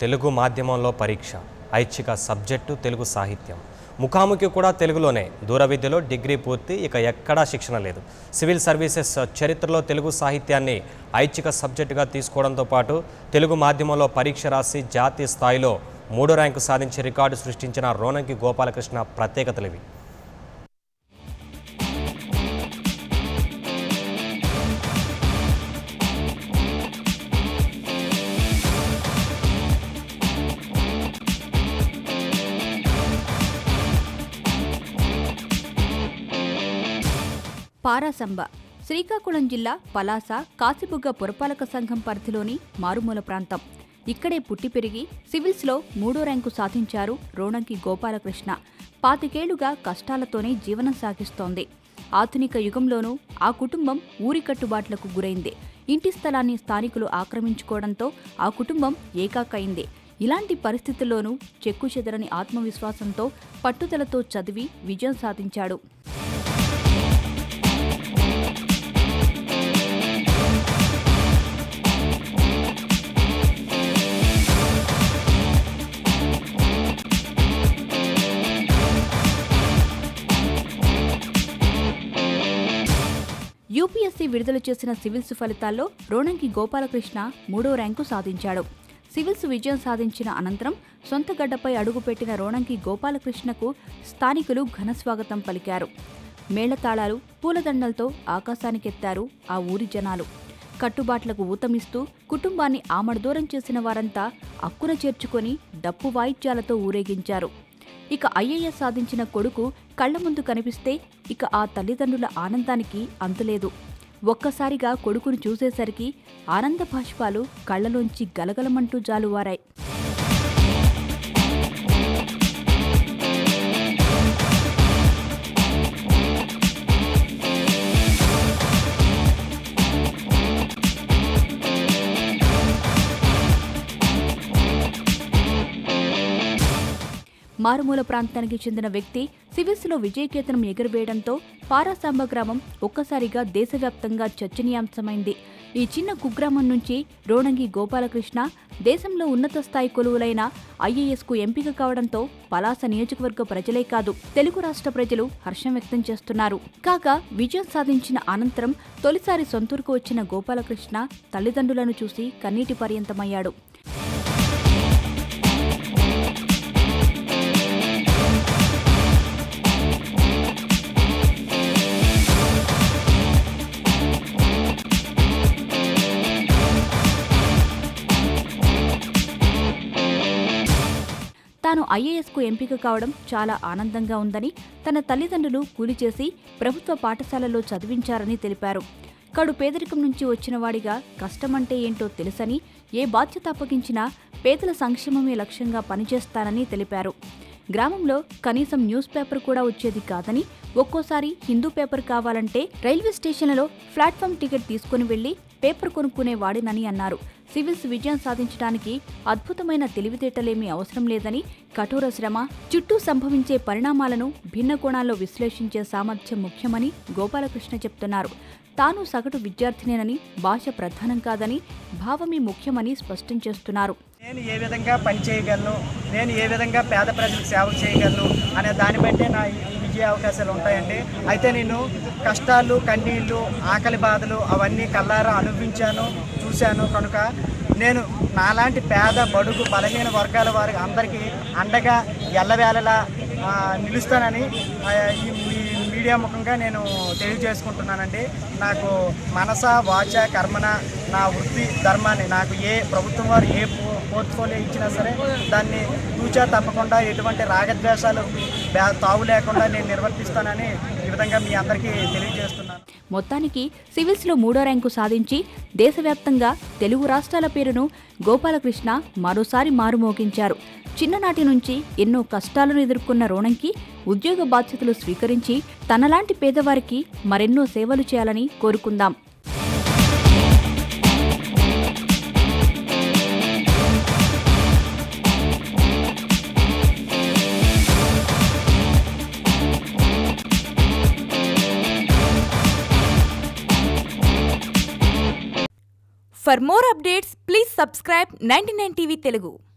తెలుగు మాధ్యమంలో పరీక్ష ఐచ్ఛిక సబ్జెక్టు తెలుగు సాహిత్యం ముఖాముఖి కూడా తెలుగులోనే దూర విద్యలో డిగ్రీ పూర్తి ఇక ఎక్కడా శిక్షణ లేదు సివిల్ సర్వీసెస్ చరిత్రలో తెలుగు సాహిత్యాన్ని ఐచ్ఛిక సబ్జెక్టుగా తీసుకోవడంతో పాటు తెలుగు మాధ్యమంలో పరీక్ష రాసి జాతీయ స్థాయిలో మూడో ర్యాంకు సాధించి రికార్డు సృష్టించిన రోనంకి గోపాలకృష్ణ ప్రత్యేకతలివి పారాసంబ శ్రీకాకుళం జిల్లా పలాస కాసిబుగ్గ పురపాలక సంఘం పరిధిలోని మారుమూల ప్రాంతం ఇక్కడే పుట్టి పెరిగి సివిల్స్లో మూడో ర్యాంకు సాధించారు రోణంకి గోపాలకృష్ణ పాతికేళ్లుగా కష్టాలతోనే జీవనం సాగిస్తోంది ఆధునిక యుగంలోనూ ఆ కుటుంబం ఊరి కట్టుబాట్లకు గురైంది ఇంటి స్థలాన్ని స్థానికులు ఆక్రమించుకోవడంతో ఆ కుటుంబం ఏకాకైంది ఇలాంటి పరిస్థితుల్లోనూ చెక్కు చెదరని ఆత్మవిశ్వాసంతో పట్టుదలతో చదివి విజయం సాధించాడు యూపీఎస్సీ విడుదల చేసిన సివిల్స్ ఫలితాల్లో రోణంకి గోపాలకృష్ణ మూడో ర్యాంకు సాధించాడు సివిల్స్ విజయం సాధించిన అనంతరం సొంత గడ్డపై అడుగుపెట్టిన రోణంకి గోపాలకృష్ణకు స్థానికులు ఘనస్వాగతం పలికారు మేళతాళాలు పూలదండలతో ఆకాశానికెత్తారు ఆ ఊరి జనాలు కట్టుబాట్లకు ఊతమిస్తూ కుటుంబాన్ని ఆమడదూరం చేసిన వారంతా అక్కున చేర్చుకొని డప్పు వాయిద్యాలతో ఊరేగించారు ఇక ఐఏఎస్ సాధించిన కొడుకు కళ్ల ముందు కనిపిస్తే ఇక ఆ తల్లిదండ్రుల ఆనందానికి అంతులేదు ఒక్కసారిగా కొడుకును చూసేసరికి ఆనంద బాష్పాలు కళ్ళలోంచి గలగలమంటూ జాలువారాయి మారుమూల ప్రాంతానికి చెందిన వ్యక్తి సివిల్స్లో విజయకేతనం ఎగురవేయడంతో పారాసాంబ గ్రామం ఒక్కసారిగా దేశవ్యాప్తంగా చర్చనీయాంశమైంది ఈ చిన్న కుగ్రామం నుంచి రోణంగి గోపాలకృష్ణ దేశంలో ఉన్నత స్థాయి కొలువులైన ఐఏఎస్కు ఎంపిక కావడంతో పలాస నియోజకవర్గ ప్రజలే కాదు తెలుగు రాష్ట్ర ప్రజలు హర్షం వ్యక్తం చేస్తున్నారు కాగా విజయం సాధించిన అనంతరం తొలిసారి సొంతూరుకు వచ్చిన గోపాలకృష్ణ తల్లిదండ్రులను చూసి కన్నీటి పర్యంతమయ్యాడు తాను ఐఏఎస్కు ఎంపిక కావడం చాలా ఆనందంగా ఉందని తన తల్లిదండ్రులు కూలి చేసి ప్రభుత్వ పాఠశాలలో చదివించారని తెలిపారు కడు పేదరికం నుంచి వచ్చిన వాడిగా కష్టమంటే ఏంటో తెలుసని ఏ బాధ్యత అప్పగించినా పేదల సంక్షేమమే లక్ష్యంగా పనిచేస్తానని తెలిపారు గ్రామంలో కనీసం న్యూస్ పేపర్ కూడా వచ్చేది కాదని ఒక్కోసారి హిందూ పేపర్ కావాలంటే రైల్వే స్టేషన్లలో ప్లాట్ఫామ్ టికెట్ తీసుకుని వెళ్లి పేపర్ కొనుక్కునే వాడినని అన్నారు సివిల్స్ విజయం సాధించడానికి అద్భుతమైన తెలివితేటలేమీ అవసరం లేదని కఠోర శ్రమ చుట్టూ సంభవించే పరిణామాలను భిన్న కోణాల్లో విశ్లేషించే సామర్థ్యం ముఖ్యమని గోపాలకృష్ణ చెప్తున్నారు తాను సగటు విద్యార్థినేనని భాష ప్రధానం కాదని భావమే ముఖ్యమని స్పష్టం చేస్తున్నారు నేను ఏ విధంగా పని చేయగలను నేను ఏ విధంగా పేద ప్రజలకు సేవ చేయగలను అనే దాన్ని బట్టే నా ఈ విజయ అవకాశాలు ఉంటాయండి అయితే నేను కష్టాలు కన్నీళ్ళు ఆకలి బాధలు అవన్నీ కల్లారా అనుభవించాను చూశాను కనుక నేను నాలాంటి పేద బడుగు బలహీన వర్గాల వారి అందరికీ అండగా ఎల్లవేళలా ఆ, నిలుస్తానని ఆ, ఈ మీ మీడియా ముఖంగా నేను తెలియజేసుకుంటున్నానండి నాకు మనస వాచ కర్మన నా వృత్తి ధర్మాన్ని నాకు ఏ ప్రభుత్వం వారు ఏ పో- పోర్ట్ఫోలియో ఇచ్చినా సరే దాన్ని తూచా తప్పకుండా ఎటువంటి రాగద్వేషాలు బ్యా- తావు లేకుండా నేను నిర్వర్తిస్తానని ఈ విధంగా మీ అందరికీ తెలియజేస్తున్నాను మొత్తానికి సివిల్స్లో మూడో ర్యాంకు సాధించి దేశవ్యాప్తంగా తెలుగు రాష్ట్రాల పేరును గోపాలకృష్ణ మరోసారి మారుమోగించారు చిన్ననాటి నుంచి ఎన్నో కష్టాలను ఎదుర్కొన్న రోణంకి ఉద్యోగ బాధ్యతలు స్వీకరించి తనలాంటి పేదవారికి మరెన్నో సేవలు చేయాలని కోరుకుందాం For more updates, please subscribe 99 TV Telugu.